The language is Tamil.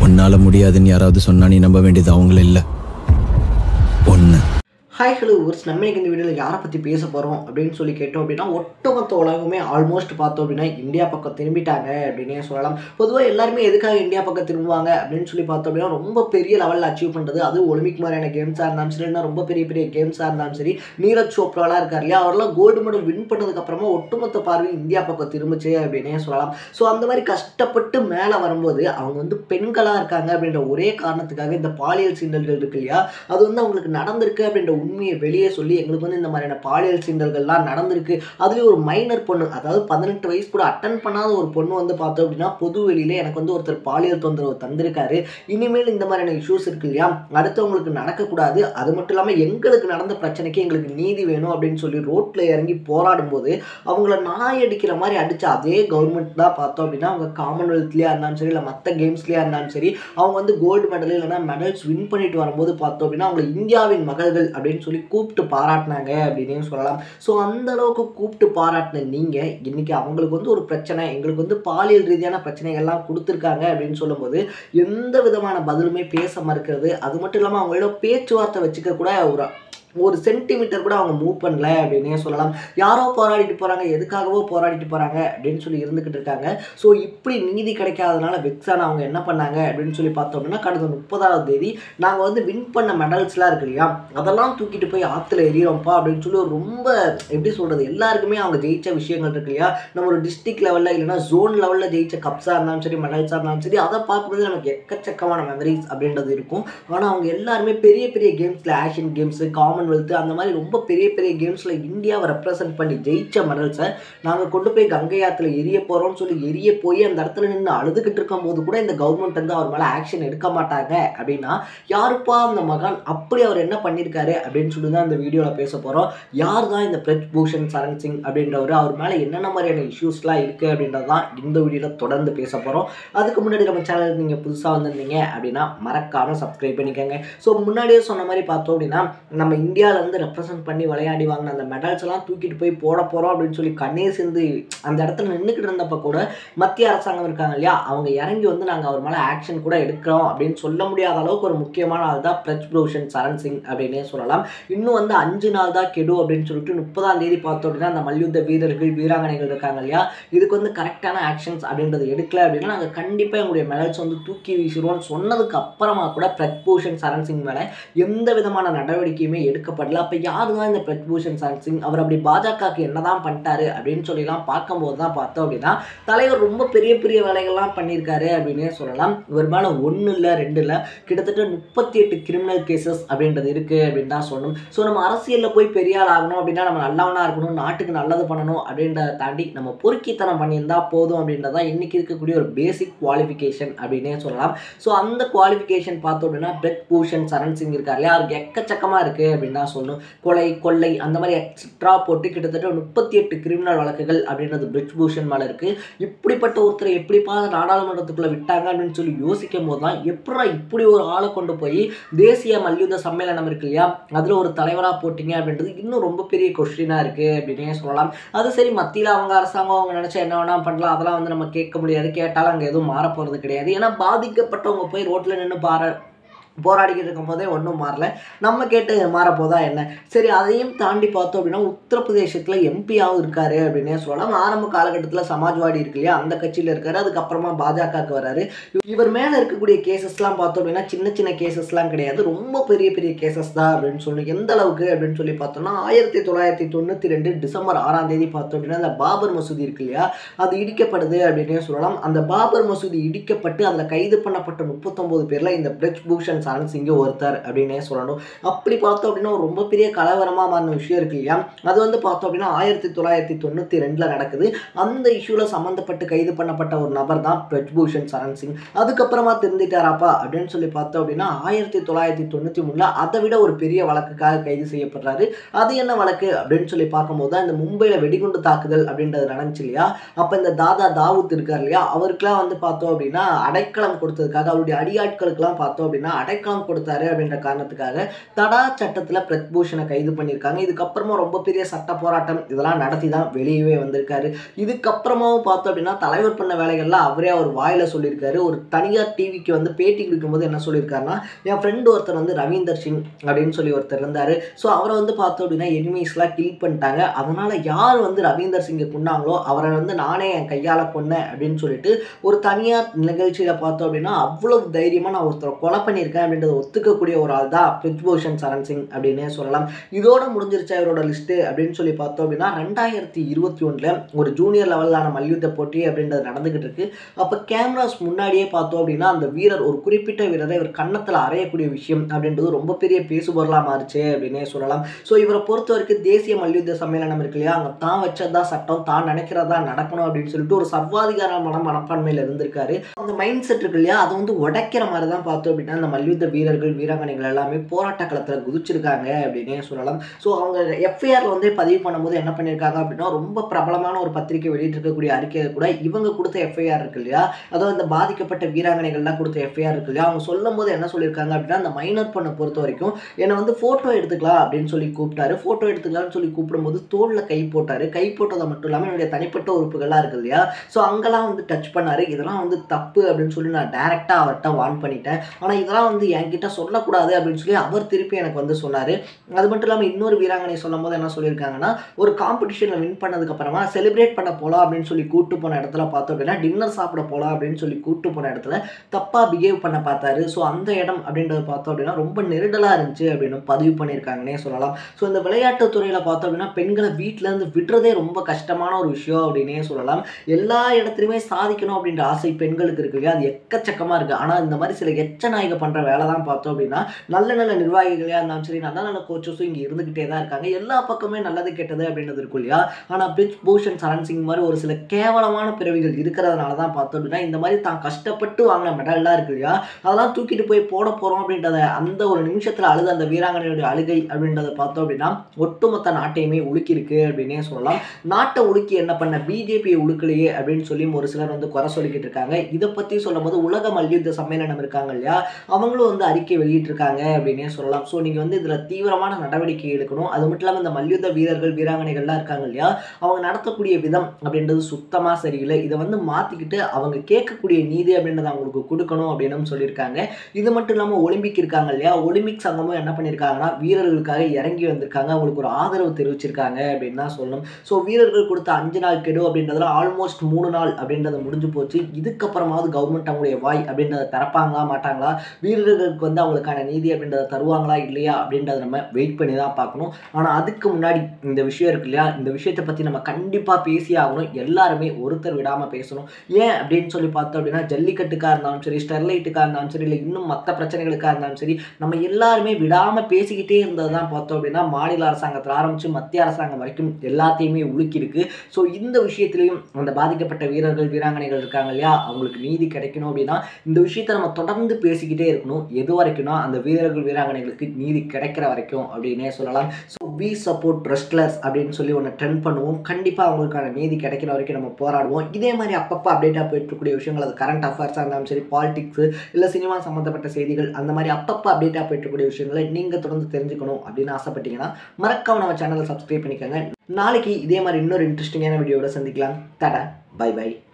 உன்னால முடியாதுன்னு யாராவது சொன்னா நீ நம்ப வேண்டியது அவங்கள இல்லை ஒன்று ஹாய் ஹலோ ஊர்ஸ் நம்ம இன்னைக்கு இந்த வீடியோவில் யாரை பற்றி பேச போகிறோம் அப்படின்னு சொல்லி கேட்டோம் அப்படின்னா ஒட்டுமொத்த உலகமே ஆல்மோஸ்ட் பார்த்தோம் அப்படின்னா இந்தியா பக்கம் திரும்பிட்டாங்க அப்படின்னே சொல்லலாம் பொதுவாக எல்லாருமே எதுக்காக இந்தியா பக்கம் திரும்புவாங்க அப்படின்னு சொல்லி பார்த்தோம் அப்படின்னா ரொம்ப பெரிய லெவலில் அச்சீவ் பண்ணுறது அது ஒலிம்பிக் மாதிரியான கேம்ஸாக இருந்தாலும் சரி இல்லைன்னா ரொம்ப பெரிய பெரிய கேம்ஸாக இருந்தாலும் சரி நீரஜ் சோப்ராலாம் இருக்கார் இல்லையா அவரெல்லாம் கோல்டு மெடல் வின் பண்ணதுக்கப்புறமா ஒட்டுமொத்த பார்வை இந்தியா பக்கம் திரும்பிச்சு அப்படின்னே சொல்லலாம் ஸோ அந்த மாதிரி கஷ்டப்பட்டு மேலே வரும்போது அவங்க வந்து பெண்களாக இருக்காங்க அப்படின்ற ஒரே காரணத்துக்காக இந்த பாலியல் சீண்டல்கள் இருக்கு இல்லையா அது வந்து அவங்களுக்கு நடந்திருக்கு அப்படின்ற உண்மையை வெளியே சொல்லி எங்களுக்கு வந்து இந்த மாதிரியான பாலியல் சீண்டல்கள்லாம் நடந்திருக்கு அதுலேயும் ஒரு மைனர் பொண்ணு அதாவது பதினெட்டு வயசு கூட அட்டன் பண்ணாத ஒரு பொண்ணு வந்து பார்த்தோம் அப்படின்னா பொது வெளியில எனக்கு வந்து ஒருத்தர் பாலியல் தொந்தரவு தந்திருக்காரு இனிமேல் இந்த மாதிரியான இஷ்யூஸ் இருக்கு இல்லையா அடுத்தவங்களுக்கு நடக்கக்கூடாது அது மட்டும் இல்லாமல் எங்களுக்கு நடந்த பிரச்சனைக்கு எங்களுக்கு நீதி வேணும் அப்படின்னு சொல்லி ரோட்டில் இறங்கி போராடும் போது அவங்கள நாய் அடிக்கிற மாதிரி அடிச்ச அதே கவர்மெண்ட் தான் பார்த்தோம் அப்படின்னா அவங்க காமன்வெல்த்லேயா இருந்தாலும் சரி இல்லை மற்ற கேம்ஸ்லேயா இருந்தாலும் சரி அவங்க வந்து கோல்டு மெடல் இல்லைன்னா மெடல்ஸ் வின் பண்ணிட்டு வரும்போது பார்த்தோம் அப்படின்னா அவங்க இந்தியாவின் மகள்கள் அப்படின்னு சொல்லி கூப்பிட்டு பாராட்டினாங்க அப்படின்னே சொல்லலாம் ஸோ அந்த அளவுக்கு கூப்பிட்டு பாராட்டின நீங்கள் இன்னைக்கு அவங்களுக்கு வந்து ஒரு பிரச்சனை எங்களுக்கு வந்து பாலியல் ரீதியான பிரச்சனைகள்லாம் கொடுத்துருக்காங்க அப்படின்னு சொல்லும்போது எந்த விதமான பதிலுமே பேச மறுக்கிறது அது மட்டும் இல்லாமல் அவங்களோட பேச்சுவார்த்தை வச்சுக்க கூட ஒரு ஒரு சென்டிமீட்டர் கூட அவங்க மூவ் பண்ணல அப்படின்னே சொல்லலாம் யாரோ போராடிட்டு போகிறாங்க எதுக்காகவோ போராடிட்டு போகிறாங்க அப்படின்னு சொல்லி இருந்துக்கிட்டு இருக்காங்க ஸோ இப்படி நீதி கிடைக்காதனால வெக்ஸான அவங்க என்ன பண்ணாங்க அப்படின்னு சொல்லி பார்த்தோம் அப்படின்னா கடந்த முப்பதாவது தேதி நாங்கள் வந்து வின் பண்ண மெடல்ஸ்லாம் இருக்கு இல்லையா அதெல்லாம் தூக்கிட்டு போய் ஆற்றுல எறிகிறோம்ப்பா அப்படின்னு சொல்லி ஒரு ரொம்ப எப்படி சொல்கிறது எல்லாருக்குமே அவங்க ஜெயிச்ச விஷயங்கள் இருக்கு இல்லையா நம்ம ஒரு டிஸ்ட்ரிக்ட் லெவலில் இல்லைன்னா ஜோன் லெவலில் ஜெயிச்ச கப்ஸாக இருந்தாலும் சரி மெடல்ஸாக இருந்தாலும் சரி அதை பார்க்கும்போது நமக்கு எக்கச்சக்கமான மெமரிஸ் அப்படின்றது இருக்கும் ஆனால் அவங்க எல்லாருமே பெரிய பெரிய கேம்ஸில் ஆஷியன் கேம்ஸு காமன்வெல்த் அந்த மாதிரி ரொம்ப பெரிய பெரிய கேம்ஸில் இந்தியாவை ரெப்ரசன்ட் பண்ணி ஜெயிச்ச மெடல்ஸை நாங்கள் கொண்டு போய் கங்கை ஆற்றுல எரிய போகிறோம்னு சொல்லி எரிய போய் அந்த இடத்துல நின்று அழுதுகிட்டு இருக்கும்போது கூட இந்த கவர்மெண்ட் வந்து அவர் மேலே ஆக்ஷன் எடுக்க மாட்டாங்க அப்படின்னா யாருப்பா அந்த மகான் அப்படி அவர் என்ன பண்ணியிருக்காரு அப்படின்னு சொல்லி தான் இந்த வீடியோவில் பேச போகிறோம் யார் தான் இந்த பிரஜ் பூஷன் சரண் சிங் அப்படின்றவர் அவர் மேலே என்னென்ன மாதிரியான இஷ்யூஸ்லாம் இருக்குது அப்படின்றது தான் இந்த வீடியோவில் தொடர்ந்து பேச போகிறோம் அதுக்கு முன்னாடி நம்ம சேனல் நீங்கள் புதுசாக வந்திருந்தீங்க அப்படின்னா மறக்காமல் சப்ஸ்கிரைப் பண்ணிக்கோங்க ஸோ முன்னாடியே சொன்ன மாதிரி பார்த்தோம் அப்படின்னா நம்ம இந்தியாவில் வந்து ரெப்ரசன்ட் பண்ணி விளையாடி வாங்கின அந்த மெடல்ஸ் எல்லாம் தூக்கிட்டு போய் போட போகிறோம் அப்படின்னு சொல்லி கண்ணீர் சிந்து அந்த இடத்துல நின்றுக்கிட்டு இருந்தப்ப கூட மத்திய அரசாங்கம் இருக்காங்க இல்லையா அவங்க இறங்கி வந்து நாங்கள் அவர் மேலே ஆக்ஷன் கூட எடுக்கிறோம் அப்படின்னு சொல்ல முடியாத அளவுக்கு ஒரு முக்கியமான ஆள் தான் பிரஜ் பூஷன் சரண் சிங் அப்படின்னே சொல்லலாம் இன்னும் வந்து அஞ்சு நாள் தான் கெடு அப்படின்னு சொல்லிட்டு முப்பதாம் தேதி பார்த்தோம் அப்படின்னா அந்த மல்யுத்த வீரர்கள் வீராங்கனைகள் இருக்காங்க இல்லையா இதுக்கு வந்து கரெக்டான ஆக்ஷன்ஸ் அப்படின்றது எடுக்கல அப்படின்னா நாங்கள் கண்டிப்பாக எங்களுடைய மெடல்ஸ் வந்து தூக்கி வீசிடுவோம்னு சொன்னதுக்கு அப்புறமா கூட பிரஜ் பூஷன் சரண் சிங் மேலே எந்த விதமான நடவடிக்கையுமே எடுக்கப்படல அப்போ யார் தான் இந்த பிரஜ் பூஷன் சரண் சிங் அவர் அப்படி பாஜகவுக்கு என்னதான் பண்ணிட்டாரு அப்படின்னு சொல்லிலாம் பார்க்கும்போது தான் பார்த்தோம் அப்படின்னா தலைவர் ரொம்ப பெரிய பெரிய வேலைகள்லாம் பண்ணியிருக்காரு அப்படின்னே சொல்லலாம் இவர் மேலே ஒன்று இல்லை ரெண்டு இல்லை கிட்டத்தட்ட முப்பத்தி எட்டு கிரிமினல் கேசஸ் அப்படின்றது இருக்குது அப்படின்னு தான் சொல்லணும் ஸோ நம்ம அரசியலில் போய் பெரிய ஆள் ஆகணும் அப்படின்னா நம்ம நல்லவனாக இருக்கணும் நாட்டுக்கு நல்லது பண்ணணும் அப்படின்றத தாண்டி நம்ம பொறுக்கித்தனம் பண்ணியிருந்தா போதும் அப்படின்றதா இன்றைக்கி இருக்கக்கூடிய ஒரு பேசிக் குவாலிஃபிகேஷன் அப்படின்னே சொல்லலாம் ஸோ அந்த குவாலிஃபிகேஷன் பார்த்தோம் அப்படின்னா பிரெட் பூஷன் சரண் சிங் இருக்கார் இல்லையா அவருக்கு எக்கச்சக்கமாக இருக்குது அப்படின்னு தான் சொல்லணும் கொலை கொள்ளை அந்த மாதிரி எக்ஸ்ட்ரா போட்டு கிட்டத்தட்ட முப்பத்தி எட்டு கிரிமினல் வழக்குகள் அப்படின்றது பிரிட்ஜ் பூஷன் மேலே இருக்குது இப்படிப்பட்ட ஒருத்தரை எப்படிப்பா நாடாளுமன்றத்துக்குள்ளே விட்டாங்க அப்படின்னு சொல்லி யோசிக்கும் போது தான் எப்படா இப்படி ஒரு ஆளை கொண்டு போய் தேசிய மல்யுத்த சம்மேளனம் இருக்கு இல்லையா அதில் ஒரு தலைவராக போட்டிங்க அப்படின்றது இன்னும் ரொம்ப பெரிய கொஸ்டினாக இருக்குது அப்படின்னே சொல்லலாம் அது சரி மத்தியில் அவங்க அரசாங்கம் அவங்க நினச்சா என்ன வேணா பண்ணலாம் அதெல்லாம் வந்து நம்ம கேட்க முடியாது கேட்டாலும் அங்கே எதுவும் மாற போகிறது கிடையாது ஏன்னா பாதிக்கப்பட்டவங்க போய் ரோட்டில் நின்று பாரு போராடிக்கிட்டு இருக்கும் போதே ஒன்றும் மாறல நம்ம கேட்டு மாறப்போதா என்ன சரி அதையும் தாண்டி பார்த்தோம் அப்படின்னா உத்தரப்பிரதேசத்தில் எம்பியாகவும் இருக்காரு அப்படின்னே சொல்லலாம் ஆரம்ப காலகட்டத்தில் சமாஜ்வாடி இருக்கு இல்லையா அந்த கட்சியில் இருக்காரு அதுக்கப்புறமா பாஜகவுக்கு வராரு இவர் மேலே இருக்கக்கூடிய கேசஸ்லாம் பார்த்தோம் அப்படின்னா சின்ன சின்ன கேசஸ்லாம் கிடையாது ரொம்ப பெரிய பெரிய கேசஸ் தான் அப்படின்னு சொல்லி எந்த அளவுக்கு அப்படின்னு சொல்லி பார்த்தோம்னா ஆயிரத்தி தொள்ளாயிரத்தி தொண்ணூற்றி ரெண்டு டிசம்பர் ஆறாம் தேதி பார்த்தோம் அப்படின்னா அந்த பாபர் மசூதி இருக்கு இல்லையா அது இடிக்கப்படுது அப்படின்னே சொல்லலாம் அந்த பாபர் மசூதி இடிக்கப்பட்டு அதில் கைது பண்ணப்பட்ட முப்பத்தொம்போது பேரில் இந்த பிரிட்ஜ் பூஷன் சரண் சிங் ஒருத்தர் அப்படின்னே சொல்லணும் அப்படி பார்த்தோம் அப்படின்னா ஒரு ரொம்ப பெரிய கலவரமாக மாறின விஷயம் இருக்கு இல்லையா அது வந்து பார்த்தோம் அப்படின்னா ஆயிரத்தி தொள்ளாயிரத்தி தொண்ணூற்றி ரெண்டில் நடக்குது அந்த இஷ்யூவில் சம்மந்தப்பட்டு கைது பண்ணப்பட்ட ஒரு நபர் தான் பிரிட்ஜ் பூஷன் சரண் சிங் அதுக்கப்புறமா திருந்திட்டாராப்பா அப்படின்னு சொல்லி பார்த்தோம் அப்படின்னா ஆயிரத்தி தொள்ளாயிரத்தி தொண்ணூற்றி மூணில் அதை விட ஒரு பெரிய வழக்குக்காக கைது செய்யப்படுறாரு அது என்ன வழக்கு அப்படின்னு சொல்லி பார்க்கும்போது தான் இந்த மும்பையில் வெடிகுண்டு தாக்குதல் அப்படின்றது நடந்துச்சு இல்லையா அப்போ இந்த தாதா தாவூத் இருக்கார் இல்லையா அவருக்கெல்லாம் வந்து பார்த்தோம் அப்படின்னா அடைக்கலம் கொடுத்ததுக்காக அவருடைய அடியாட்களுக்கெல்லாம் பார்த்தோம் அப்படின்னா அடை அடைக்கலம் கொடுத்தாரு அப்படின்ற காரணத்துக்காக தடா சட்டத்தில் பிரத்பூஷனை கைது பண்ணியிருக்காங்க இதுக்கப்புறமா ரொம்ப பெரிய சட்ட போராட்டம் இதெல்லாம் நடத்தி தான் வெளியவே வந்திருக்காரு இதுக்கப்புறமாவும் பார்த்தோம் அப்படின்னா தலைவர் பண்ண வேலைகள்லாம் அவரே அவர் வாயில் சொல்லியிருக்காரு ஒரு தனியார் டிவிக்கு வந்து பேட்டி கொடுக்கும்போது என்ன சொல்லியிருக்காருன்னா என் ஃப்ரெண்டு ஒருத்தர் வந்து ரவீந்தர் சிங் அப்படின்னு சொல்லி ஒருத்தர் இருந்தார் ஸோ அவரை வந்து பார்த்தோம் அப்படின்னா எனிமீஸ்லாம் கில் பண்ணிட்டாங்க அதனால் யார் வந்து ரவீந்தர் சிங்கை கொண்டாங்களோ அவரை வந்து நானே என் கையால் கொன்னேன் அப்படின்னு சொல்லிட்டு ஒரு தனியார் நிகழ்ச்சியில் பார்த்தோம் அப்படின்னா அவ்வளவு தைரியமாக நான் ஒருத்தரை கொலை பண்ணியிருக்கேன் அப்படின்றத ஒத்துக்கக்கூடிய ஒரு ஆள் தான் பிரித்பூஷன் சரண் சிங் அப்படின்னே சொல்லலாம் இதோட முடிஞ்சிருச்சா இவரோட லிஸ்ட்டு அப்படின்னு சொல்லி பார்த்தோம் அப்படின்னா ரெண்டாயிரத்தி இருபத்தி ஒன்றில் ஒரு ஜூனியர் லெவலான மல்யுத்த போட்டி அப்படின்றது நடந்துகிட்டு இருக்கு அப்போ கேமராஸ் முன்னாடியே பார்த்தோம் அப்படின்னா அந்த வீரர் ஒரு குறிப்பிட்ட வீரரை இவர் கன்னத்தில் அறையக்கூடிய விஷயம் அப்படின்றது ரொம்ப பெரிய பேசுபொருளாக மாறுச்சு அப்படின்னே சொல்லலாம் ஸோ இவரை பொறுத்த வரைக்கும் தேசிய மல்யுத்த சம்மேளனம் இருக்கு இல்லையா அங்கே தான் வச்சதான் சட்டம் தான் நினைக்கிறதா நடக்கணும் அப்படின்னு சொல்லிட்டு ஒரு சர்வாதிகாரமான மனப்பான்மையில் இருந்திருக்காரு அந்த மைண்ட் செட் இருக்கு இல்லையா அதை வந்து உடைக்கிற மாதிரி தான் பார்த்தோம் அப்படின்னா அந்த மல்யுத்த வீரர்கள் வீராங்கனைகள் எல்லாமே போராட்ட களத்தில் குதிச்சிருக்காங்க அப்படின்னே சொல்லலாம் ஸோ அவங்க எஃப்ஐஆரில் வந்து பதிவு பண்ணும்போது என்ன பண்ணியிருக்காங்க அப்படின்னா ரொம்ப பிரபலமான ஒரு பத்திரிகை வெளியிட்டிருக்கக்கூடிய அறிக்கையை கூட இவங்க கொடுத்த எஃப்ஐஆர் இருக்கு இல்லையா அதாவது இந்த பாதிக்கப்பட்ட வீராங்கனைகள்லாம் கொடுத்த எஃப்ஐஆர் இருக்கு இல்லையா அவங்க சொல்லும் போது என்ன சொல்லியிருக்காங்க அப்படின்னா அந்த மைனர் பொண்ணை பொறுத்த வரைக்கும் என்னை வந்து ஃபோட்டோ எடுத்துக்கலாம் அப்படின்னு சொல்லி கூப்பிட்டாரு ஃபோட்டோ எடுத்துக்கலாம்னு சொல்லி கூப்பிடும்போது தோளில் கை போட்டார் கை போட்டதை மட்டும் இல்லாமல் என்னுடைய தனிப்பட்ட உறுப்புகள்லாம் இருக்கு இல்லையா ஸோ அங்கெல்லாம் வந்து டச் பண்ணார் இதெல்லாம் வந்து தப்பு அப்படின்னு சொல்லி நான் டேரெக்டாக அவர்கிட்ட வான் பண்ணிட்டேன் ஆனால் இதெல்லாம் வந்து என்கிட்ட சொல்லக்கூடாது அப்படின்னு சொல்லி அவர் திருப்பி எனக்கு வந்து சொன்னார் அது மட்டும் இல்லாமல் இன்னொரு வீராங்கனை சொல்லும் போது என்ன சொல்லியிருக்காங்கன்னா ஒரு காம்படிஷனில் வின் பண்ணதுக்கப்புறமா செலிப்ரேட் பண்ண போகலாம் அப்படின்னு சொல்லி கூட்டு போன இடத்துல பார்த்தோம் அப்படின்னா டின்னர் சாப்பிட போகலாம் அப்படின்னு சொல்லி கூட்டு போன இடத்துல தப்பாக பிஹேவ் பண்ண பார்த்தாரு ஸோ அந்த இடம் அப்படின்றத பார்த்தோம் அப்படின்னா ரொம்ப நெருடலாக இருந்துச்சு அப்படின்னு பதிவு பண்ணியிருக்காங்கன்னே சொல்லலாம் ஸோ இந்த விளையாட்டுத் துறையில் பார்த்தோம் அப்படின்னா பெண்களை வீட்டிலேருந்து விடுறதே ரொம்ப கஷ்டமான ஒரு விஷயம் அப்படின்னே சொல்லலாம் எல்லா இடத்துலையுமே சாதிக்கணும் அப்படின்ற ஆசை பெண்களுக்கு இருக்கு இல்லையா அது எக்கச்சக்கமாக இருக்குது ஆனால் இந்த மாதிரி சில எச்ச நாய்கள் பண்ணுற வேலை தான் பார்த்தோம் அப்படின்னா நல்ல நல்ல நிர்வாகிகளாக இருந்தாலும் சரி நல்ல நல்ல கோச்சஸும் இங்கே இருந்துக்கிட்டே தான் இருக்காங்க எல்லா பக்கமே நல்லது கெட்டது அப்படின்றது இருக்கும் இல்லையா ஆனால் பிரிஜ் பூஷன் சரண் சிங் மாதிரி ஒரு சில கேவலமான பிறவிகள் இருக்கிறதுனால தான் பார்த்தோம் அப்படின்னா இந்த மாதிரி தான் கஷ்டப்பட்டு வாங்கின மெடல்லாம் இருக்கு இல்லையா அதெல்லாம் தூக்கிட்டு போய் போட போகிறோம் அப்படின்றத அந்த ஒரு நிமிஷத்தில் அழுத அந்த வீராங்கனையுடைய அழுகை அப்படின்றத பார்த்தோம் அப்படின்னா ஒட்டுமொத்த நாட்டையுமே உலுக்கியிருக்கு அப்படின்னே சொல்லலாம் நாட்டை உலுக்கி என்ன பண்ண பிஜேபியை உழுக்கலையே அப்படின்னு சொல்லி ஒரு சிலர் வந்து குறை சொல்லிக்கிட்டு இருக்காங்க இதை பற்றி சொல்லும்போது உலக மல்யுத்த சம்மேளனம் இருக்காங்க இல்லையா அவங்களும் வந்து அறிக்கை வெளியிட்டிருக்காங்க அப்படின்னே சொல்லலாம் ஸோ நீங்கள் வந்து இதில் தீவிரமான நடவடிக்கை எடுக்கணும் அது மட்டும் இல்லாமல் இந்த மல்யுத்த வீரர்கள் வீராங்கனைகள்லாம் இருக்காங்க இல்லையா அவங்க நடத்தக்கூடிய விதம் அப்படின்றது சுத்தமாக சரியில்லை இதை வந்து மாற்றிக்கிட்டு அவங்க கேட்கக்கூடிய நீதி அப்படின்றத அவங்களுக்கு கொடுக்கணும் அப்படின்னு சொல்லியிருக்காங்க இது மட்டும் இல்லாமல் ஒலிம்பிக் இருக்காங்க இல்லையா ஒலிம்பிக் சங்கமும் என்ன பண்ணியிருக்காங்கன்னா வீரர்களுக்காக இறங்கி வந்திருக்காங்க அவங்களுக்கு ஒரு ஆதரவு தெரிவிச்சிருக்காங்க அப்படின்னு தான் சொல்லணும் ஸோ வீரர்கள் கொடுத்த அஞ்சு நாள் கெடு அப்படின்றதுல ஆல்மோஸ்ட் மூணு நாள் அப்படின்றது முடிஞ்சு போச்சு இதுக்கப்புறமாவது கவர்மெண்ட் அவங்களுடைய வாய் அப்படின்றத திறப்பாங்களா மாட்டாங்களா வீரர்களுக்கு வந்து அவங்களுக்கான நீதி அப்படின்றத தருவாங்களா இல்லையா அப்படின்றத நம்ம வெயிட் பண்ணி தான் பார்க்கணும் ஆனால் அதுக்கு முன்னாடி இந்த விஷயம் இருக்கு இல்லையா இந்த விஷயத்தை பற்றி நம்ம கண்டிப்பாக பேசி ஆகணும் எல்லாருமே ஒருத்தர் விடாமல் பேசணும் ஏன் அப்படின்னு சொல்லி பார்த்தோம் அப்படின்னா ஜல்லிக்கட்டுக்காக இருந்தாலும் சரி ஸ்டெர்லைட்டுக்காக இருந்தாலும் சரி இல்லை இன்னும் மற்ற பிரச்சனைகளுக்காக இருந்தாலும் சரி நம்ம எல்லாருமே விடாமல் பேசிக்கிட்டே இருந்தது தான் பார்த்தோம் அப்படின்னா மாநில அரசாங்கத்தில் ஆரம்பித்து மத்திய அரசாங்கம் வரைக்கும் எல்லாத்தையுமே உலுக்கியிருக்கு ஸோ இந்த விஷயத்துலையும் அந்த பாதிக்கப்பட்ட வீரர்கள் வீராங்கனைகள் இருக்காங்க இல்லையா அவங்களுக்கு நீதி கிடைக்கணும் அப்படின்னா இந்த விஷயத்தை நம்ம தொடர்ந்து பேசிக்கிட்டே இருக்கணும் எது வரைக்கும்னா அந்த வீரர்கள் வீராங்கனைகளுக்கு நீதி கிடைக்கிற வரைக்கும் அப்படின்னே சொல்லலாம் ஸோ வி சப்போர்ட் ரெஸ்ட்லர்ஸ் அப்படின்னு சொல்லி ஒன்று ட்ரெண்ட் பண்ணுவோம் கண்டிப்பாக அவங்களுக்கான நீதி கிடைக்கிற வரைக்கும் நம்ம போராடுவோம் இதே மாதிரி அப்பப்போ அப்டேட்டாக போயிட்டு இருக்கக்கூடிய விஷயங்கள் அது கரண்ட் அஃபேர்ஸாக இருந்தாலும் சரி பாலிடிக்ஸு இல்லை சினிமா சம்மந்தப்பட்ட செய்திகள் அந்த மாதிரி அப்பப்போ அப்டேட்டாக போயிட்டு இருக்கக்கூடிய விஷயங்களை நீங்கள் தொடர்ந்து தெரிஞ்சுக்கணும் அப்படின்னு ஆசைப்பட்டீங்கன்னா மறக்காம நம்ம சேனலை சப்ஸ்கிரைப் பண்ணிக்கோங்க நாளைக்கு இதே மாதிரி இன்னொரு இன்ட்ரெஸ்டிங்கான வீடியோவோட சந்திக்கலாம் டாடா பை பை